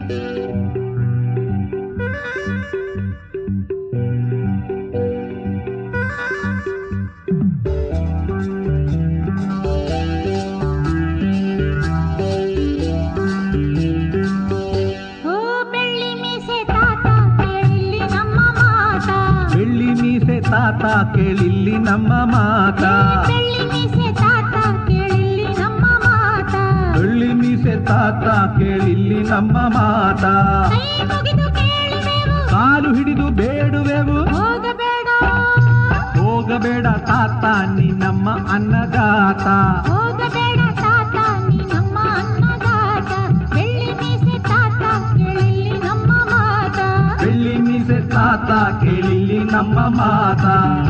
ಓ ಬೆಳ್ಳಿ ಮೀಸೆ ತಾತ ಕೇಳಿಲ್ಲಿ ನಮ್ಮ ಮಾತ ಬೆಳ್ಳಿ ಮೀಸೆ ತಾತ ಕೇಳಿಲ್ಲಿ ನಮ್ಮ ಮಾತ ಬೆಳ್ಳಿ ಮೀಸೆ ತಾತ ಕೇಳಿಲ್ಲಿ ನಮ್ಮ ಮಾತ ಬೆಳ್ಳಿ ಮೀಸೆ ತಾತ ಕೇಳಿಲ್ಲಿ ನಮ್ಮ ಮಾತ ಕೈ ಮುಗಿದು ಕೇಳುವೆವು ಕಾಲು ಹಿಡಿದು ಬೇಡುವೆವು ಹೋಗಬೇಡ ಹೋಗಬೇಡ ತಾತ ನೀ ನಮ್ಮ ಅನ್ನದಾತ ಹೋಗಬೇಡ ತಾತ ನೀ ನಮ್ಮ ಅನ್ನದಾತ ಬೆಳ್ಳಿ ಮೀಸೆ ತಾತ ಕೇಳಿಲ್ಲಿ ನಮ್ಮ ಮಾತ ಬೆಳ್ಳಿ ಮೀಸೆ ತಾತ ಕೇಳಿಲ್ಲಿ ನಮ್ಮ ಮಾತ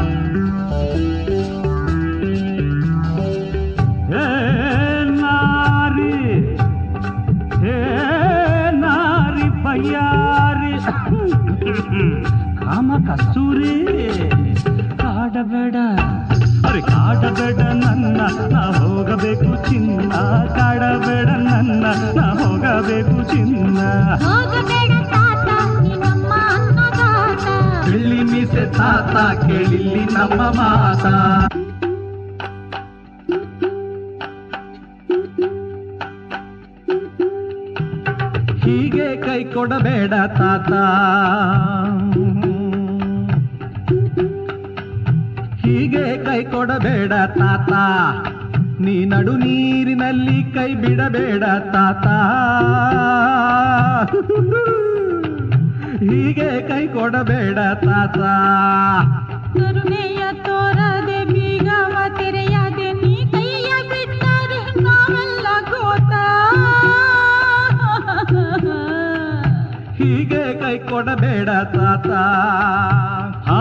ಹೇ ನಾರಿ ಹೇ ನಾರಿ ಬಯ್ಯಾರಿ ಕಾಮ ಕಸ್ತೂರಿ ಕಾಡಬೇಡ ಅರೆ ಕಾಡಬೇಡ ನನ್ನ ನಾ ಹೋಗಬೇಕು ಚಿನ್ನ ಕಾಡಬೇಡ ನನ್ನ ನಾ ಹೋಗಬೇಕು ಚಿನ್ನ ಹೋಗಬೇಡ ತಾತ ನೀ ನಮ್ಮ ಅನ್ನದಾತ ಬೆಳ್ಳಿ ಮೀಸೆ ತಾತ ಕೇಳಿಲ್ಲಿ ನಮ್ಮ ಮಾತ ಹೀಗೆ ಕೈ ಕೊಡಬೇಡ ತಾತ ಹೀಗೆ ಕೈ ಕೊಡಬೇಡ ತಾತ ನೀ ನಡು ನೀರಿನಲ್ಲಿ ಕೈ ಬಿಡಬೇಡ ತಾತ ಹೀಗೆ ಕೈ ಕೊಡಬೇಡ ತಾತ ಕರುಣೆಯ ತೋರದೆ ಬೀಗವ ತೆರೆಯದೆ ನೀ ಕೈಯ ಬಿಟ್ಟರೆ ನಾವೆಲ್ಲ ಗೋತ ಹೀಗೆ ಕೈ ಕೊಡಬೇಡ ತಾತ ಆ,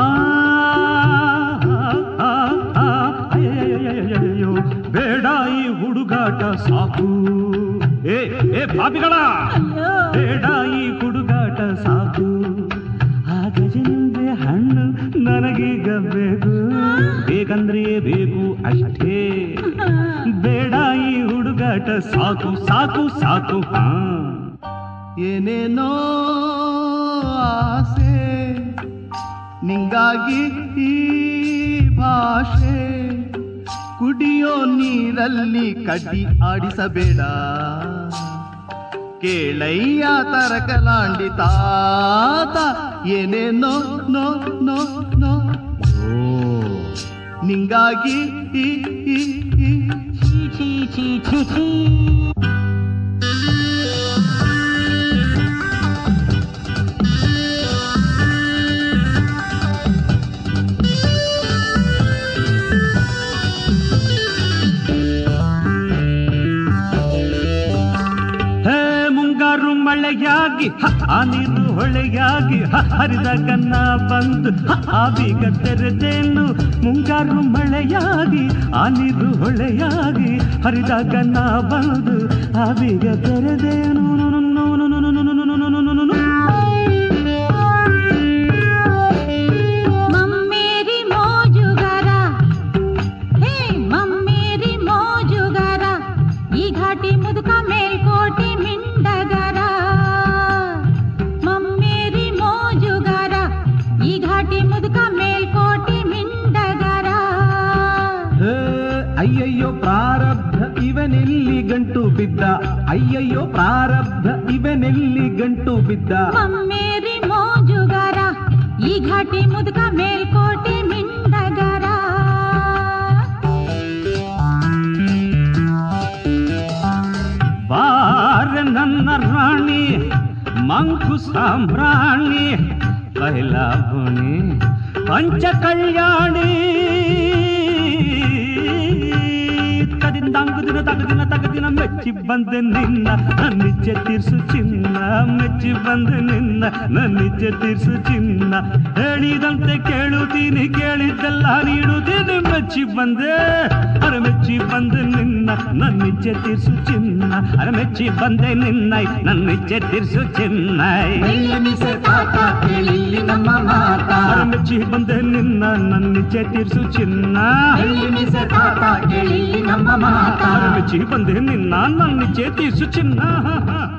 ಆ, ಆ, ಅಯ್ಯಯ್ಯಯ್ಯಯ್ಯಯ್ಯೋ, ಬೇಡ ಈ ಹುಡುಗಾಟ ಸಾಕು ಏ ಏ ಬಾಬಿಗಳ ಅಯ್ಯೋ ಬೇಡ ಈ ಹುಡುಗಾಟ ಸಾಕು ಆ ಗಜನಿಂಬೆ ಹಣ್ಣು ನನಗೀಗ ಬೇಕು ಬೇಕಂದ್ರೆ ಬೇಕು ಅಷ್ಟೇ ಬೇಡ ಈ ಹುಡುಗಾಟ ಸಾಕು ಸಾಕು ಸಾಕು ಹಾ ಏನೇನೋ ಆಸೆ ನಿಂಗಾಗಿ ಈ ಭಾಷೆ ಕುಡಿಯೋ ನೀರಲ್ಲಿ ಕಡ್ಡಿ ಆಡಿಸಬೇಡ ಕೇಳಯ್ಯ ತರಕಲಾಂಡಿ ತಾತ ಏನೇನೋ ನೋ ನೋ ನೋ ಓ, ನಿಂಗಾಗಿ ಈ ಈ ಈ ಛೀ ಛೀ ಛೀ ಛೀ ಛೀ ಹೇ ಮುಂಗಾರು ಮಳೆಯಾಗಿ ಹ, ಆ ನೀರು ಹೊಳೆಯಾಗಿ ಹ, ಹರಿದ ಕನ್ನ ಬಂದು ಹ, ಆ ಬೀಗ ತೆರೆದೇನು ಮುಂಗಾರು ಮಳೆಯಾಗಿ ಆ ನೀರು ಹೊಳೆಯಾಗಿ ಹರಿದ ಕನ್ನ ಬಂದು ಆ ಬೀಗ ತೆರೆದೇನು ಮಮ್ಮೇರಿ ಮೋಜುಗಾರ ಹೇ ಮಮ್ಮೇರಿ ಮೋಜುಗಾರ ಈ ಘಾಟಿ ಮುದುಕ ಮೇಲ್ಕೋಟೆ ಮಿಂಡಗರ ಮಮ್ಮೇರಿ ಮೋಜುಗಾರ ಈ ಘಾಟಿ ಮುದುಕ ಮೇಲ್ಕೋಟೆ ಮಿಂಡಗರ ಹೇ, ಅಯ್ಯಯ್ಯೋ ಪ್ರಾರಬ್ಧ ಇವನೆಲ್ಲಿ ಗಂಟು ಬಿದ್ದ ಅಯ್ಯಯ್ಯೋ ಪ್ರಾರಬ್ಧ ಇವನೆಲ್ಲಿ ಗಂಟು ಬಿದ್ದ ಮಮ್ಮೇರಿ ಮೋಜುಗಾರ ಈ ಘಾಟಿ ಮುದುಕ ಮೇಲ್ಕೋಟೆ ಮಿಂಡಗರ ಬಾರ ನನ್ನ ರಾಣಿ ಮಂಕು ಸಾಂಬ್ರಾಣಿ ಬಯಲಾಭುಣಿ ಪಂಚ ಕಲ್ಯಾಣಿ ತದಿಂದಾಂಗುದಿನ ತಗದಿನ ತಗದಿನ ಮೆಚ್ಚಿ ಬಂದೆ ನಿನ್ನ ನನ್ನಿಜ್ಜೆ ತೀರ್ಸು ಚಿನ್ನ ಮೆಚ್ಚಿ ಬಂದೆ ನಿನ್ನ ನನ್ನಿಜ್ಜೆ ತೀರ್ಸು ಚಿನ್ನ ಹೇಳಿದಂತೆ ಕೇಳುತ್ತೀನಿ ಕೇಳಿದ್ದೆಲ್ಲ ನೀಡುತ್ತೀನಿ ಮೆಚ್ಚಿ ಬಂದೆ ಅರ ಮೆಚ್ಚಿ ಬಂದೆ ನಿನ್ನ ನನ್ನಿಜ್ಜೆ ತೀರ್ಸು ಚಿನ್ನ ಅರ ಮೆಚ್ಚಿ ಬಂದೆ ನಿನ್ನ ನನ್ನಿಜ್ಜೆ ತೀರ್ಸು ಚಿನ್ನ ಬೆಳ್ಳಿ ಮೀಸೆ ತಾತ ಕೇಳಿಲ್ಲಿ ನಮ್ಮ ಮಾತ ಅರ ಮೆಚ್ಚಿ ಬಂದೆ ನಿನ್ನ ನನ್ನಿಜ್ಜೆ ತೀರ್ಸು ಚಿನ್ನ ಬೆಳ್ಳಿ ಮೀಸೆ ತಾತ ಕೇಳಿಲ್ಲಿ ನಮ್ಮ ಮಾತ ಅರ ಮೆಚ್ಚಿ ಬಂದೆ ನಿನ್ನ ನನ್ನಿಜ್ಜೆ ತೀರ್ಸು ಚಿನ್ನ